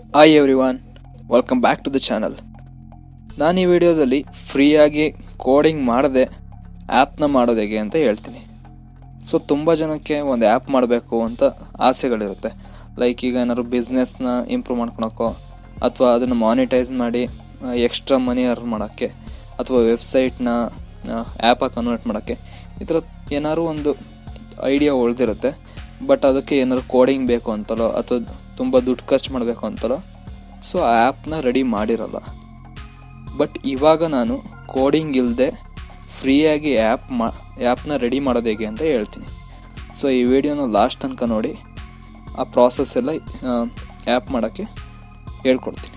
hi everyone welcome back to the channel ನಾನು ಈ ವಿಡಿಯೋದಲ್ಲಿ ಫ್ರೀಯಾಗಿ ಕೋಡಿಂಗ್ ಮಾಡದೆ ಆ್ಯಪ್ನ ಮಾಡೋದು ಹೇಗೆ ಅಂತ ಹೇಳ್ತೀನಿ ಸೊ ತುಂಬ ಜನಕ್ಕೆ ಒಂದು ಆ್ಯಪ್ ಮಾಡಬೇಕು ಅಂತ ಆಸೆಗಳಿರುತ್ತೆ ಲೈಕ್ ಈಗ ಏನಾದ್ರು ಬಿಸ್ನೆಸ್ನ ಇಂಪ್ರೂವ್ ಮಾಡ್ಕೊಳಕ್ಕೋ ಅಥವಾ ಅದನ್ನು ಮಾನಿಟೈಸ್ ಮಾಡಿ ಎಕ್ಸ್ಟ್ರಾ ಮನಿ ಅರ್ನ್ ಮಾಡೋಕ್ಕೆ ಅಥವಾ ವೆಬ್ಸೈಟ್ನ ಆ್ಯಪಾಗಿ ಕನ್ವರ್ಟ್ ಮಾಡೋಕ್ಕೆ ಈ ಥರ ಏನಾದ್ರು ಒಂದು ಐಡಿಯಾ ಉಳಿದಿರುತ್ತೆ ಬಟ್ ಅದಕ್ಕೆ ಏನಾದ್ರು ಕೋಡಿಂಗ್ ಬೇಕು ಅಂತಲೋ ಅಥವಾ ತುಂಬ ದುಡ್ಡು ಖರ್ಚು ಮಾಡಬೇಕು ಅಂತಲೋ ಸೊ ಆ ಆ್ಯಪ್ನ ರೆಡಿ ಮಾಡಿರಲ್ಲ ಬಟ್ ಇವಾಗ ನಾನು ಕೋಡಿಂಗ್ ಇಲ್ಲದೆ ಫ್ರೀಯಾಗಿ ಆ್ಯಪ್ ಮಾ ಆ್ಯಪ್ನ ರೆಡಿ ಮಾಡೋದು ಹೇಗೆ ಅಂತ ಹೇಳ್ತೀನಿ ಸೊ ಈ ವಿಡಿಯೋನ ಲಾಸ್ಟ್ ತನಕ ನೋಡಿ ಆ ಪ್ರಾಸೆಸ್ ಎಲ್ಲ ಆ್ಯಪ್ ಮಾಡೋಕ್ಕೆ ಹೇಳ್ಕೊಡ್ತೀನಿ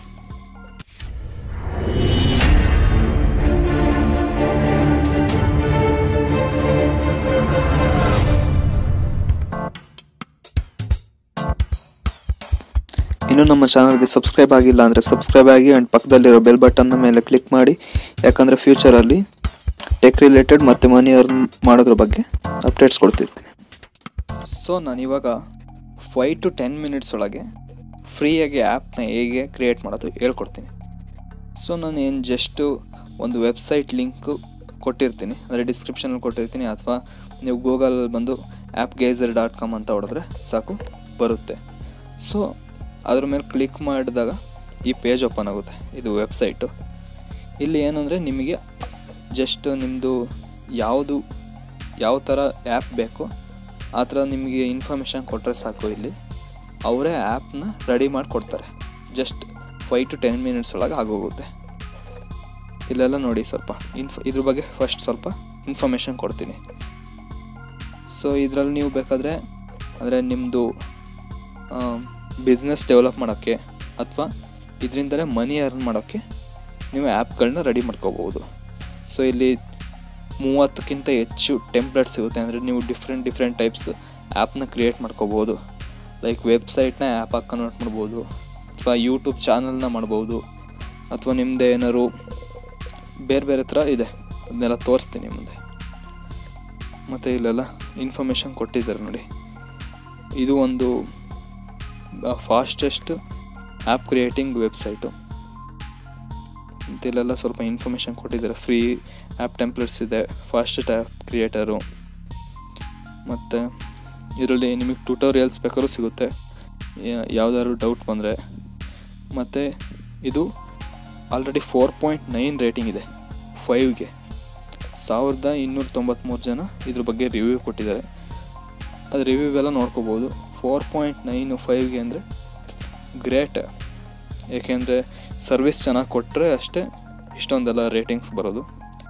ಇನ್ನು ನಮ್ಮ ಚಾನಲ್ಗೆ ಸಬ್ಸ್ಕ್ರೈಬ್ ಆಗಿಲ್ಲ ಅಂದರೆ ಸಬ್ಸ್ಕ್ರೈಬ್ ಆಗಿ ಆ್ಯಂಡ್ ಪಕ್ಕದಲ್ಲಿರೋ ಬೆಲ್ ಬಟನ್ನ ಮೇಲೆ ಕ್ಲಿಕ್ ಮಾಡಿ ಯಾಕಂದರೆ ಫ್ಯೂಚರಲ್ಲಿ ಟೆಕ್ ರಿಲೇಟೆಡ್ ಮತ್ತು ಮನಿ ಅರ್ನ್ ಮಾಡೋದ್ರ ಬಗ್ಗೆ ಅಪ್ಡೇಟ್ಸ್ ಕೊಡ್ತಿರ್ತೀನಿ ಸೊ ನಾನು ಇವಾಗ ಫೈವ್ ಟು ಟೆನ್ ಮಿನಿಟ್ಸ್ ಒಳಗೆ ಫ್ರೀಯಾಗಿ ಆ್ಯಪ್ನ ಹೇಗೆ ಕ್ರಿಯೇಟ್ ಮಾಡೋದು ಹೇಳ್ಕೊಡ್ತೀನಿ ಸೊ ನಾನು ಏನು ಜಸ್ಟು ಒಂದು ವೆಬ್ಸೈಟ್ ಲಿಂಕು ಕೊಟ್ಟಿರ್ತೀನಿ ಅಂದರೆ ಡಿಸ್ಕ್ರಿಪ್ಷನಲ್ಲಿ ಕೊಟ್ಟಿರ್ತೀನಿ ಅಥವಾ ನೀವು ಗೂಗಲಲ್ಲಿ ಬಂದು ಆ್ಯಪ್ ಗೇಸರ್ ಡಾಟ್ ಕಾಮ್ ಅಂತ ಹೊಡೆದ್ರೆ ಸಾಕು ಬರುತ್ತೆ ಸೊ ಅದ್ರ ಮೇಲೆ ಕ್ಲಿಕ್ ಮಾಡಿದಾಗ ಈ ಪೇಜ್ ಓಪನ್ ಆಗುತ್ತೆ ಇದು ವೆಬ್ಸೈಟು ಇಲ್ಲಿ ಏನಂದರೆ ನಿಮಗೆ ಜಸ್ಟ್ ನಿಮ್ಮದು ಯಾವುದು ಯಾವ ಥರ ಆ್ಯಪ್ ಬೇಕು ಆ ಥರ ನಿಮಗೆ ಇನ್ಫಾರ್ಮೇಷನ್ ಕೊಟ್ಟರೆ ಸಾಕು ಇಲ್ಲಿ ಅವರೇ ಆ್ಯಪ್ನ ರೆಡಿ ಮಾಡಿ ಕೊಡ್ತಾರೆ just five to ten minutes ಒಳಗೆ ಆಗೋಗುತ್ತೆ ಇಲ್ಲೆಲ್ಲ ನೋಡಿ ಸ್ವಲ್ಪ ಇನ್ಫ್ ಇದ್ರ ಬಗ್ಗೆ ಫಸ್ಟ್ ಸ್ವಲ್ಪ ಇನ್ಫಾರ್ಮೇಷನ್ ಕೊಡ್ತೀನಿ ಸೊ ಇದರಲ್ಲಿ ನೀವು ಬೇಕಾದರೆ ಅಂದರೆ ನಿಮ್ಮದು ಬಿಸ್ನೆಸ್ ಡೆವಲಪ್ ಮಾಡೋಕ್ಕೆ ಅಥವಾ ಇದರಿಂದಲೇ ಮನಿ ಅರ್ನ್ ಮಾಡೋಕ್ಕೆ ನೀವು ಆ್ಯಪ್ಗಳನ್ನ ರೆಡಿ ಮಾಡ್ಕೋಬೋದು ಸೊ ಇಲ್ಲಿ ಮೂವತ್ತಕ್ಕಿಂತ ಹೆಚ್ಚು ಟೆಂಪ್ಲೇಟ್ ಸಿಗುತ್ತೆ ಅಂದರೆ ನೀವು ಡಿಫ್ರೆಂಟ್ ಡಿಫ್ರೆಂಟ್ ಟೈಪ್ಸ್ ಆ್ಯಪ್ನ ಕ್ರಿಯೇಟ್ ಮಾಡ್ಕೋಬೋದು ಲೈಕ್ ವೆಬ್ಸೈಟ್ನ ಆ್ಯಪಾಗಿ ಕನ್ವರ್ಟ್ ಮಾಡ್ಬೋದು ಅಥವಾ ಯೂಟ್ಯೂಬ್ ಚಾನಲ್ನ ಮಾಡ್ಬೋದು ಅಥವಾ ನಿಮ್ಮದೇ ಏನಾದ್ರು ಬೇರೆ ಬೇರೆ ಥರ ಇದೆ ಅದನ್ನೆಲ್ಲ ತೋರಿಸ್ತೀನಿ ಮುಂದೆ ಮತ್ತು ಇಲ್ಲೆಲ್ಲ ಇನ್ಫಾರ್ಮೇಷನ್ ಕೊಟ್ಟಿದ್ದಾರೆ ನೋಡಿ ಇದು ಒಂದು ಫಾಸ್ಟೆಸ್ಟ್ ಆ್ಯಪ್ ಕ್ರಿಯೇಟಿಂಗ್ ವೆಬ್ಸೈಟು ಇಲ್ಲೆಲ್ಲ ಸ್ವಲ್ಪ ಇನ್ಫಾರ್ಮೇಷನ್ ಕೊಟ್ಟಿದ್ದಾರೆ ಫ್ರೀ ಆ್ಯಪ್ ಟೆಂಪ್ಲೆಟ್ಸ್ ಇದೆ ಫಾಸ್ಟೆಸ್ಟ್ ಆ್ಯಪ್ ಕ್ರಿಯೇಟರು ಮತ್ತು ಇದರಲ್ಲಿ ನಿಮಗೆ ಟ್ಯೂಟೋರಿಯಲ್ಸ್ ಬೇಕಾದ್ರೂ ಸಿಗುತ್ತೆ ಯಾವುದಾದ್ರು ಡೌಟ್ ಬಂದರೆ ಮತ್ತು ಇದು already four point nine rating ಇದೆ ಫೈವ್ಗೆ ಸಾವಿರದ ಇನ್ನೂರ ತೊಂಬತ್ತ್ಮೂರು ಜನ ಇದ್ರ ಬಗ್ಗೆ ರಿವ್ಯೂ ಕೊಟ್ಟಿದ್ದಾರೆ ಅದು ರಿವ್ಯೂ ಎಲ್ಲ ನೋಡ್ಕೋಬೋದು ಫೋರ್ ಪಾಯಿಂಟ್ ನೈನು ಫೈವ್ಗೆ ಅಂದರೆ ಗ್ರೇಟ್ ಏಕೆಂದರೆ ಸರ್ವಿಸ್ ಚೆನ್ನಾಗಿ ಕೊಟ್ಟರೆ ಅಷ್ಟೇ ಇಷ್ಟೊಂದೆಲ್ಲ ರೇಟಿಂಗ್ಸ್ ಬರೋದು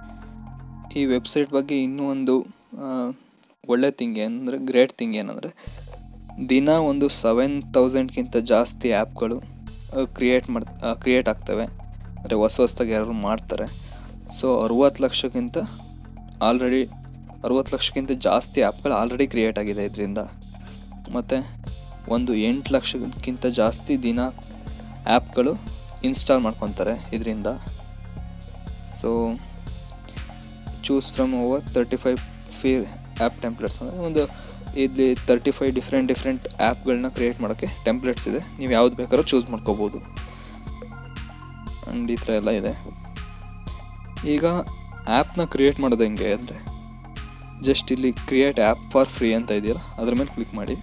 ಈ ವೆಬ್ಸೈಟ್ ಬಗ್ಗೆ ಇನ್ನೂ ಒಂದು ಒಳ್ಳೆ ಥಿಂಗ್ ಏನಂದರೆ ಗ್ರೇಟ್ ಥಿಂಗ್ ಏನಂದರೆ ದಿನ ಒಂದು ಸೆವೆನ್ ತೌಸಂಡ್ಗಿಂತ ಜಾಸ್ತಿ ಆ್ಯಪ್ಗಳು ಕ್ರಿಯೇಟ್ ಮಾಡಿ ಕ್ರಿಯೇಟ್ ಆಗ್ತವೆ ಅಂದರೆ ಹೊಸ ಹೊಸ್ದಾಗಿ ಯಾರು ಮಾಡ್ತಾರೆ ಸೊ ಅರುವತ್ತು ಲಕ್ಷಕ್ಕಿಂತ ಆಲ್ರೆಡಿ ಅರುವತ್ತು ಲಕ್ಷಕ್ಕಿಂತ ಜಾಸ್ತಿ ಆ್ಯಪ್ಗಳು ಆಲ್ರೆಡಿ ಕ್ರಿಯೇಟ್ ಆಗಿದೆ ಇದರಿಂದ ಮತ್ತು ಒಂದು ಎಂಟು ಲಕ್ಷಕ್ಕಿಂತ ಜಾಸ್ತಿ ದಿನ ಆ್ಯಪ್ಗಳು ಇನ್ಸ್ಟಾಲ್ ಮಾಡ್ಕೊತಾರೆ ಇದರಿಂದ so choose from over thirty five free app templates ಅಂದರೆ ಒಂದು ಇಲ್ಲಿ ತರ್ಟಿ ಫೈವ್ ಡಿಫ್ರೆಂಟ್ ಡಿಫ್ರೆಂಟ್ ಆ್ಯಪ್ಗಳನ್ನ ಕ್ರಿಯೇಟ್ ಮಾಡೋಕ್ಕೆ ಟೆಂಪ್ಲೆಟ್ಸ್ ಇದೆ ನೀವು ಯಾವ್ದು ಬೇಕಾದ್ರೂ ಚೂಸ್ ಮಾಡ್ಕೋಬೋದು ಆ್ಯಂಡ್ ಈ ಥರ ಎಲ್ಲ ಇದೆ ಈಗ ಆ್ಯಪ್ನ ಕ್ರಿಯೇಟ್ ಮಾಡೋದು ಹೆಂಗೆ ಅಂದರೆ ಜಸ್ಟ್ ಇಲ್ಲಿ ಕ್ರಿಯೇಟ್ ಆ್ಯಪ್ ಫಾರ್ ಫ್ರೀ ಅಂತ ಇದೆಯಲ್ಲ ಅದ್ರ ಮೇಲೆ ಕ್ಲಿಕ್ ಮಾಡಿ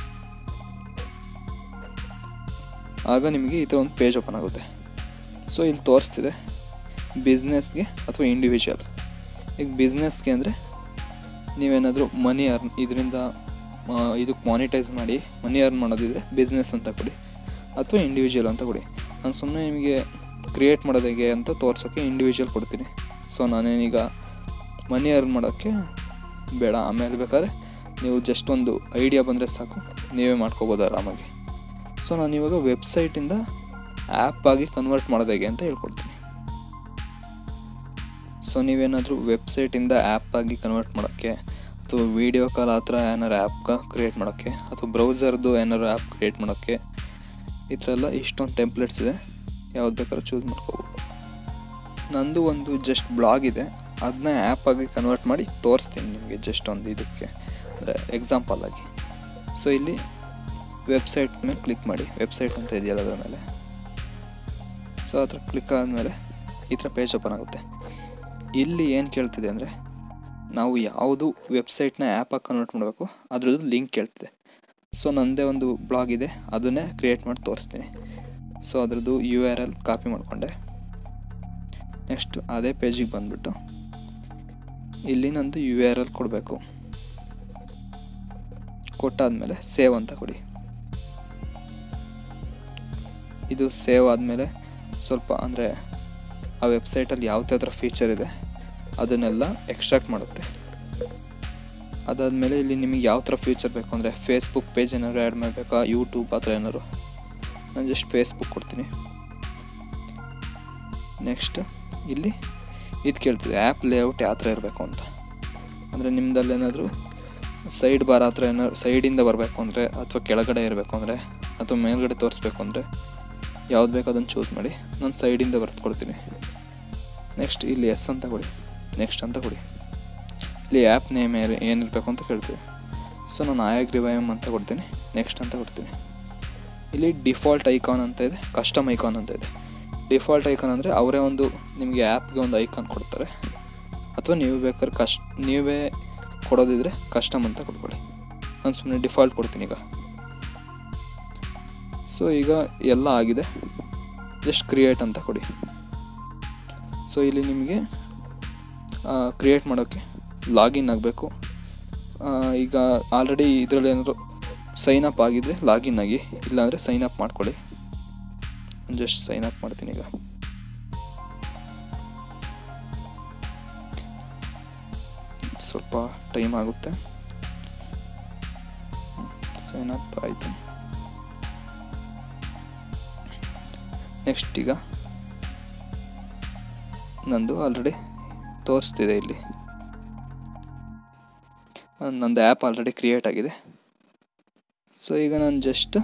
ಆಗ ನಿಮಗೆ ಈ ಥರ ಒಂದು ಪೇಜ್ ಓಪನ್ ಆಗುತ್ತೆ ಸೊ ಇಲ್ಲಿ ತೋರಿಸ್ತಿದೆ ಬಿಸ್ನೆಸ್ಗೆ ಅಥವಾ ಇಂಡಿವಿಜುವಲ್ ಈಗ ಬಿಸ್ನೆಸ್ಗೆ ಅಂದರೆ ನೀವೇನಾದರೂ ಮನಿ ಅರ್ನ್ ಇದರಿಂದ ಇದಕ್ಕೆ ಮಾನಿಟೈಸ್ ಮಾಡಿ ಮನಿ ಅರ್ನ್ ಮಾಡೋದಿದ್ರೆ ಬಿಸ್ನೆಸ್ ಅಂತ ಕೊಡಿ ಅಥವಾ ಇಂಡಿವಿಜುವಲ್ ಅಂತ ಕೊಡಿ ನಾನು ಸುಮ್ಮನೆ ನಿಮಗೆ ಕ್ರಿಯೇಟ್ ಮಾಡೋದು ಹೇಗೆ ಅಂತ ತೋರ್ಸೋಕ್ಕೆ ಇಂಡಿವಿಜುವಲ್ ಕೊಡ್ತೀನಿ ಸೊ ನಾನೇನೀಗ ಮನಿ ಅರ್ನ್ ಮಾಡೋಕ್ಕೆ ಬೇಡ ಆಮೇಲೆ ಬೇಕಾದ್ರೆ ನೀವು ಜಸ್ಟ್ ಒಂದು ಐಡಿಯಾ ಬಂದರೆ ಸಾಕು ನೀವೇ ಮಾಡ್ಕೋಬೋದು ಆರಾಮಾಗಿ ಸೊ ನಾನು ಇವಾಗ ವೆಬ್ಸೈಟಿಂದ ಆ್ಯಪ್ ಆಗಿ ಕನ್ವರ್ಟ್ ಮಾಡೋದು ಹೇಗೆ ಅಂತ ಹೇಳ್ಕೊಡ್ತೀನಿ ಸೊ ನೀವೇನಾದರೂ ವೆಬ್ಸೈಟಿಂದ ಆ್ಯಪ್ ಆಗಿ ಕನ್ವರ್ಟ್ ಮಾಡೋಕ್ಕೆ ಅಥವಾ ವೀಡಿಯೋ ಕಾಲ್ ಆ ಥರ ಏನಾರು ಆ್ಯಪ್ ಕ್ರಿಯೇಟ್ ಮಾಡೋಕ್ಕೆ ಅಥವಾ ಬ್ರೌಸರ್ದು ಏನಾರು ಆ್ಯಪ್ ಕ್ರಿಯೇಟ್ ಮಾಡೋಕ್ಕೆ ಈ ಥರ ಎಲ್ಲ ಇಷ್ಟೊಂದು ಟೆಂಪ್ಲೆಟ್ಸ್ ಇದೆ ಯಾವ್ದು ಬೇಕಾದ್ರೂ ಚೂಸ್ ಮಾಡ್ಕೋಬೋದು ನಂದು ಒಂದು ಜಸ್ಟ್ ಬ್ಲಾಗ್ ಇದೆ ಅದನ್ನ ಆ್ಯಪ್ ಆಗಿ ಕನ್ವರ್ಟ್ ಮಾಡಿ ತೋರಿಸ್ತೀನಿ ನಿಮಗೆ ಜಸ್ಟ್ ಒಂದು ಇದಕ್ಕೆ ಅಂದರೆ ಎಕ್ಸಾಂಪಲ್ ಆಗಿ ಸೊ ಇಲ್ಲಿ ವೆಬ್ಸೈಟ್ ಮೇಲೆ ಕ್ಲಿಕ್ ಮಾಡಿ ವೆಬ್ಸೈಟ್ ಅಂತ ಇದೆಯಲ್ಲ ಅದರ ಮೇಲೆ ಸೊ ಅದ್ರ ಕ್ಲಿಕ್ ಆದಮೇಲೆ ಈ ಥರ ಪೇಜ್ ಓಪನ್ ಆಗುತ್ತೆ ಇಲ್ಲಿ ಏನು ಕೇಳ್ತಿದೆ ಅಂದರೆ ನಾವು ಯಾವುದು ವೆಬ್ಸೈಟ್ನ ಆ್ಯಪಾಗಿ ಕನ್ವರ್ಟ್ ಮಾಡಬೇಕು ಅದ್ರದ್ದು ಲಿಂಕ್ ಕೇಳ್ತಿದೆ ಸೊ ನನ್ನದೇ ಒಂದು ಬ್ಲಾಗ್ ಇದೆ ಅದನ್ನೇ ಕ್ರಿಯೇಟ್ ಮಾಡಿ ತೋರಿಸ್ತೀನಿ ಸೊ ಅದ್ರದ್ದು ಯು ಆರ್ ಎಲ್ ಕಾಪಿ ಮಾಡಿಕೊಂಡೆ ನೆಕ್ಸ್ಟ್ ಅದೇ ಪೇಜಿಗೆ ಬಂದುಬಿಟ್ಟು ಇಲ್ಲಿ ನಂದು ಯು ಆರ್ ಎಲ್ ಕೊಡಬೇಕು ಕೊಟ್ಟಾದಮೇಲೆ ಸೇವ್ ಅಂತ ಕೊಡಿ ಇದು ಸೇವ್ ಆದಮೇಲೆ ಸ್ವಲ್ಪ ಅಂದರೆ ಆ ವೆಬ್ಸೈಟಲ್ಲಿ ಯಾವ ಥರ ಫೀಚರ್ ಇದೆ ಅದನ್ನೆಲ್ಲ ಎಕ್ಸ್ಟ್ರಾಕ್ಟ್ ಮಾಡುತ್ತೆ ಅದಾದಮೇಲೆ ಇಲ್ಲಿ ನಿಮಗೆ ಯಾವ ಥರ ಫೀಚರ್ ಬೇಕು ಅಂದರೆ ಫೇಸ್ಬುಕ್ ಪೇಜ್ ಏನಾದ್ರು ಆ್ಯಡ್ ಮಾಡಬೇಕಾ ಯೂಟ್ಯೂಬ್ ಆ ಥರ ಏನಾದ್ರು ನಾನು ಜಸ್ಟ್ ಫೇಸ್ಬುಕ್ ಕೊಡ್ತೀನಿ ನೆಕ್ಸ್ಟ್ ಇಲ್ಲಿ ಇದು ಕೇಳ್ತಿದೆ ಆ್ಯಪ್ ಲೇಔಟ್ ಯಾವ ಥರ ಇರಬೇಕು ಅಂತ ಅಂದರೆ ನಿಮ್ಮದಲ್ಲಿ ಏನಾದರೂ ಸೈಡ್ ಬಾರ್ ಆ ಥರ ಏನಾದ್ರು ಸೈಡಿಂದ ಬರಬೇಕು ಅಂದರೆ ಅಥವಾ ಕೆಳಗಡೆ ಇರಬೇಕು ಅಂದರೆ ಅಥವಾ ಮೇಲ್ಗಡೆ ತೋರಿಸ್ಬೇಕು ಅಂದರೆ ಯಾವ್ದು ಬೇಕು ಅದನ್ನು ಚೂಸ್ ಮಾಡಿ ನಾನು ಸೈಡಿಂದ ಬರ್ಕೊಡ್ತೀನಿ ನೆಕ್ಸ್ಟ್ ಇಲ್ಲಿ ಎಸ್ ಅಂತ ಕೊಡಿ ನೆಕ್ಸ್ಟ್ ಅಂತ ಕೊಡಿ ಇಲ್ಲಿ ಆ್ಯಪ್ ನೇಮ್ ಏನಿರಬೇಕು ಅಂತ ಕೇಳ್ತೀವಿ ಸೊ ನಾನು ಆಯಾಗ್ರಿವೈಮ್ ಅಂತ ಕೊಡ್ತೀನಿ ನೆಕ್ಸ್ಟ್ ಅಂತ ಕೊಡ್ತೀನಿ ಇಲ್ಲಿ ಡಿಫಾಲ್ಟ್ ಐಕಾನ್ ಅಂತ ಇದೆ ಕಸ್ಟಮ್ ಐಕಾನ್ ಅಂತ ಇದೆ ಡಿಫಾಲ್ಟ್ ಐಕಾನ್ ಅಂದರೆ ಅವರೇ ಒಂದು ನಿಮಗೆ ಆ್ಯಪ್ಗೆ ಒಂದು ಐಕಾನ್ ಕೊಡ್ತಾರೆ ಅಥವಾ ನೀವು ಬೇಕಾದ್ರೆ ಕಸ್ಟ್ ನೀವೇ ಕೊಡೋದಿದ್ರೆ ಕಸ್ಟಮ್ ಅಂತ ಕೊಟ್ಕೊಳ್ಳಿ ನಾನು ಸುಮ್ಮನೆ ಡಿಫಾಲ್ಟ್ ಕೊಡ್ತೀನಿ ಈಗ ಸೊ ಈಗ ಎಲ್ಲ ಆಗಿದೆ ಜಸ್ಟ್ ಕ್ರಿಯೇಟ್ ಅಂತ ಕೊಡಿ ಸೊ ಇಲ್ಲಿ ನಿಮಗೆ ಕ್ರಿಯೇಟ್ ಮಾಡೋಕ್ಕೆ ಲಾಗಿನ್ ಆಗಬೇಕು ಈಗ ಆಲ್ರೆಡಿ ಇದರಲ್ಲಿ ಏನಾದರೂ ಸೈನ್ ಅಪ್ ಆಗಿದ್ದರೆ ಲಾಗಿನ್ ಆಗಿ ಇಲ್ಲಾಂದರೆ ಸೈನ್ ಅಪ್ ಮಾಡ್ಕೊಳ್ಳಿ ಜಸ್ಟ್ ಸೈನ್ ಅಪ್ ಮಾಡ್ತೀನಿ ಈಗ ಸ್ವಲ್ಪ ಟೈಮ್ ಆಗುತ್ತೆ ಸೈನ್ ಅಪ್ ಆಯಿತು ನೆಕ್ಸ್ಟ್ ಈಗ ನಂದು ಆಲ್ರೆಡಿ ತೋರಿಸ್ತಿದೆ ಇಲ್ಲಿ ನಂದು ಆ್ಯಪ್ ಆಲ್ರೆಡಿ ಕ್ರಿಯೇಟ್ ಆಗಿದೆ ಸೊ ಈಗ ನಾನು ಜಸ್ಟ್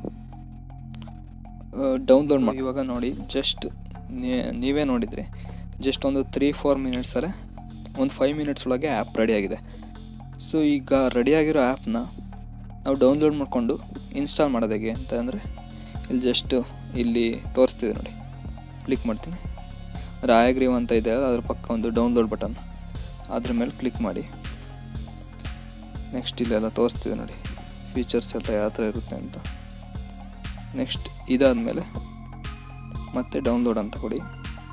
ಡೌನ್ಲೋಡ್ ಮಾಡಿ ಇವಾಗ ನೋಡಿ ಜಸ್ಟ್ ನೀವೇ ನೋಡಿದ್ರಿ ಜಸ್ಟ್ ಒಂದು ತ್ರೀ ಫೋರ್ ಮಿನಿಟ್ಸಲ್ಲೇ ಒಂದು ಫೈವ್ ಮಿನಿಟ್ಸ್ ಒಳಗೆ ಆ್ಯಪ್ ರೆಡಿಯಾಗಿದೆ ಸೊ ಈಗ ರೆಡಿಯಾಗಿರೋ ಆ್ಯಪ್ನ ನಾವು ಡೌನ್ಲೋಡ್ ಮಾಡಿಕೊಂಡು ಇನ್ಸ್ಟಾಲ್ ಮಾಡೋದು ಹೇಗೆ ಅಂತ ಅಂದರೆ ಇಲ್ಲಿ ಜಸ್ಟ್ ಇಲ್ಲಿ ತೋರಿಸ್ತಿದೆ ನೋಡಿ ಕ್ಲಿಕ್ ಮಾಡ್ತೀನಿ ರಾಯಗ್ರೀವ್ ಅಂತ ಇದೆ ಅದ್ರ ಪಕ್ಕ ಒಂದು ಡೌನ್ಲೋಡ್ ಬಟನ್ ಅದ್ರ ಮೇಲೆ ಕ್ಲಿಕ್ ಮಾಡಿ ನೆಕ್ಸ್ಟ್ ಇಲ್ಲೆಲ್ಲ ತೋರಿಸ್ತಿದೆ ನೋಡಿ ಫೀಚರ್ಸ್ ಎಲ್ಲ ಯಾವ ಥರ ಇರುತ್ತೆ ಅಂತ ನೆಕ್ಸ್ಟ್ ಇದಾದಮೇಲೆ ಮತ್ತೆ ಡೌನ್ಲೋಡ್ ಅಂತ ಕೊಡಿ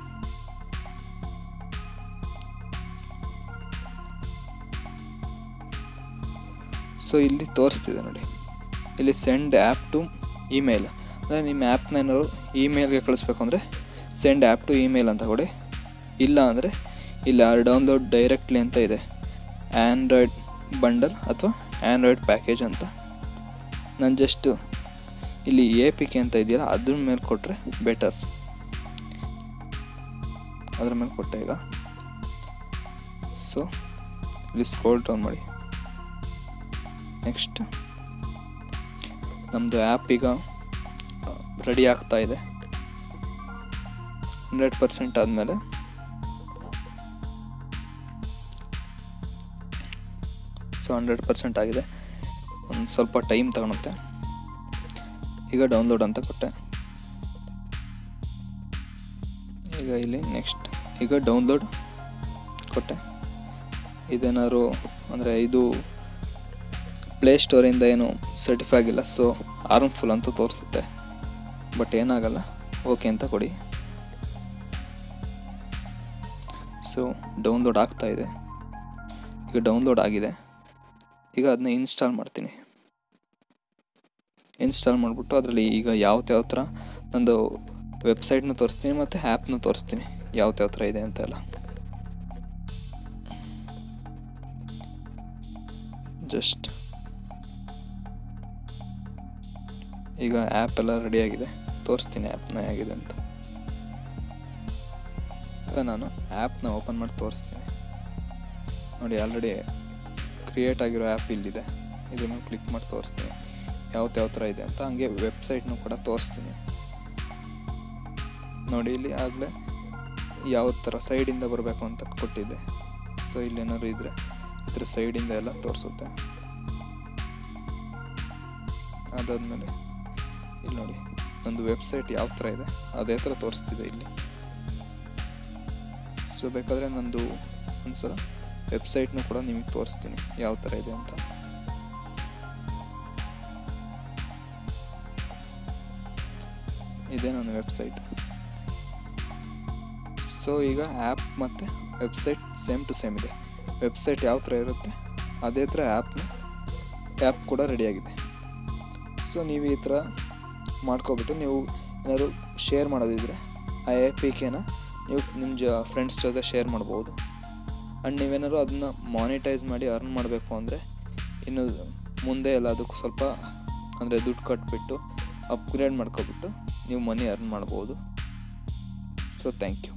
ಸೊ ಇಲ್ಲಿ ತೋರಿಸ್ತಿದೆ ನೋಡಿ ಇಲ್ಲಿ ಸೆಂಡ್ ಆ್ಯಪ್ ಟು ಇಮೇಲ್ ಅಂದರೆ ನಿಮ್ಮ ಆ್ಯಪ್ನ ಏನಾದ್ರು ಇಮೇಲ್ಗೆ ಕಳಿಸ್ಬೇಕು ಅಂದರೆ ಸೆಂಡ್ ಆ್ಯಪ್ ಟು ಇಮೇಲ್ ಅಂತ ಕೊಡಿ ಇಲ್ಲ ಅಂದರೆ ಇಲ್ಲಿ ಆರ್ ಡೌನ್ಲೋಡ್ ಡೈರೆಕ್ಟ್ಲಿ ಅಂತ ಇದೆ ಆ್ಯಂಡ್ರಾಯ್ಡ್ ಬಂಡಲ್ ಅಥವಾ ಆ್ಯಂಡ್ರಾಯ್ಡ್ ಪ್ಯಾಕೇಜ್ ಅಂತ ನಾನು ಜಸ್ಟ್ ಇಲ್ಲಿ ಎ ಪಿ ಕೆ ಅಂತ ಇದೆಯಲ್ಲ ಅದ್ರ ಮೇಲೆ ಕೊಟ್ಟರೆ ಬೆಟರ್ ಅದ್ರ ಮೇಲೆ ಕೊಟ್ಟೆ ಈಗ ಸೊ ಇಲ್ಲಿ ಸ್ಕ್ರೋಲ್ ಡೌನ್ ಮಾಡಿ ನೆಕ್ಸ್ಟ್ ನಮ್ಮದು ಆ್ಯಪ್ ಈಗ ರೆಡಿ ಆಗ್ತಾ ಇದೆ ಹಂಡ್ರೆಡ್ ಪರ್ಸೆಂಟ್ ಆದಮೇಲೆ ಸೊ ಹಂಡ್ರೆಡ್ ಪರ್ಸೆಂಟ್ ಆಗಿದೆ ಒಂದು ಸ್ವಲ್ಪ ಟೈಮ್ ತಗೊಳುತ್ತೆ ಈಗ ಡೌನ್ಲೋಡ್ ಅಂತ ಕೊಟ್ಟೆ ಈಗ ಇಲ್ಲಿ ನೆಕ್ಸ್ಟ್ ಈಗ ಡೌನ್ಲೋಡ್ ಕೊಟ್ಟೆ ಇದೇನಾದ್ರು ಅಂದರೆ ಇದು ಪ್ಲೇಸ್ಟೋರಿಂದ ಏನು ಸರ್ಟಿಫೈ ಆಗಿಲ್ಲ ಸೊ ಆರ್ಮ್ಫುಲ್ ಅಂತ ತೋರಿಸುತ್ತೆ ಬಟ್ ಏನಾಗಲ್ಲ ಓಕೆ ಅಂತ ಕೊಡಿ ಸೊ ಡೌನ್ಲೋಡ್ ಆಗ್ತಾ ಇದೆ ಈಗ ಡೌನ್ಲೋಡ್ ಆಗಿದೆ ಈಗ ಅದನ್ನ ಇನ್ಸ್ಟಾಲ್ ಮಾಡ್ತೀನಿ ಇನ್ಸ್ಟಾಲ್ ಮಾಡಿಬಿಟ್ಟು ಅದರಲ್ಲಿ ಈಗ ಯಾವ ಯಾವ ಥರ ನಂದು ವೆಬ್ಸೈಟ್ನ ತೋರಿಸ್ತೀನಿ ಮತ್ತು ಆ್ಯಪ್ನ ತೋರಿಸ್ತೀನಿ ಯಾವ ಯಾವ ಥರ ಇದೆ ಅಂತ ಎಲ್ಲ ಜಸ್ಟ್ ಈಗ ಆ್ಯಪ್ ಎಲ್ಲ ರೆಡಿಯಾಗಿದೆ ತೋರಿಸ್ತೀನಿ ಆ್ಯಪ್ನ ಹೇಗಿದೆ ಅಂತ ಈಗ ನಾನು ಆ್ಯಪ್ನ ಓಪನ್ ಮಾಡಿ ತೋರಿಸ್ತೀನಿ ನೋಡಿ ಆಲ್ರೆಡಿ ಕ್ರಿಯೇಟ್ ಆಗಿರೋ ಆ್ಯಪ್ ಇಲ್ಲಿದೆ ಇದ್ರ ಮೇಲೆ ಕ್ಲಿಕ್ ಮಾಡಿ ತೋರಿಸ್ತೀನಿ ಯಾವ ಯಾವ ಥರ ಇದೆ ಅಂತ ಹಂಗೆ ವೆಬ್ಸೈಟ್ನು ಕೂಡ ತೋರಿಸ್ತೀನಿ ನೋಡಿ ಇಲ್ಲಿ ಆಗಲೇ ಯಾವ ಥರ ಸೈಡಿಂದ ಬರಬೇಕು ಅಂತ ಕೊಟ್ಟಿದ್ದೆ ಸೊ ಇಲ್ಲಿ ಏನಾದ್ರು ಇದ್ದರೆ ಇದ್ರ ಸೈಡಿಂದ ಎಲ್ಲ ತೋರಿಸುತ್ತೆ ಅದಾದಮೇಲೆ ಇಲ್ಲಿ ನೋಡಿ ನಂದು ವೆಬ್ಸೈಟ್ ಯಾವ ಥರ ಇದೆ ಅದೇ ಥರ ತೋರಿಸ್ತಿದೆ ಇಲ್ಲಿ ಸೊ ಬೇಕಾದರೆ ನಂದು ಒಂದ್ಸಲ ವೆಬ್ಸೈಟ್ನು ಕೂಡ ನಿಮಗೆ ತೋರಿಸ್ತೀನಿ ಯಾವ ಥರ ಇದೆ ಅಂತ ಇದೆ ನನ್ನ ವೆಬ್ಸೈಟ್ ಸೊ ಈಗ ಆ್ಯಪ್ ಮತ್ತು ವೆಬ್ಸೈಟ್ ಸೇಮ್ ಟು ಸೇಮ್ ಇದೆ ವೆಬ್ಸೈಟ್ ಯಾವ ಥರ ಇರುತ್ತೆ ಅದೇ ಥರ ಆ್ಯಪ್ನ ಆ್ಯಪ್ ಕೂಡ ರೆಡಿಯಾಗಿದೆ ಸೊ ನೀವು ಈ ಥರ ಮಾಡ್ಕೊಬಿಟ್ಟು ನೀವು ಏನಾದ್ರು ಶೇರ್ ಮಾಡೋದಿದ್ರೆ ಆ ಎ ಪಿ ಕೆನ ನೀವು ನಿಮ್ಮ ಜ ಫ್ರೆಂಡ್ಸ್ ಜೊತೆ ಶೇರ್ ಮಾಡ್ಬೋದು ಆ್ಯಂಡ್ ನೀವೇನಾದ್ರು ಅದನ್ನ ಮಾನಿಟೈಸ್ ಮಾಡಿ ಅರ್ನ್ ಮಾಡಬೇಕು ಅಂದರೆ ಇನ್ನು ಮುಂದೆ ಎಲ್ಲ ಅದಕ್ಕೆ ಸ್ವಲ್ಪ ಅಂದರೆ ದುಡ್ಡು ಕಟ್ಬಿಟ್ಟು ಅಪ್ಗ್ರೇಡ್ ಮಾಡ್ಕೊಬಿಟ್ಟು ನೀವು ಮನಿ ಅರ್ನ್ ಮಾಡ್ಬೋದು ಸೊ ಥ್ಯಾಂಕ್ ಯು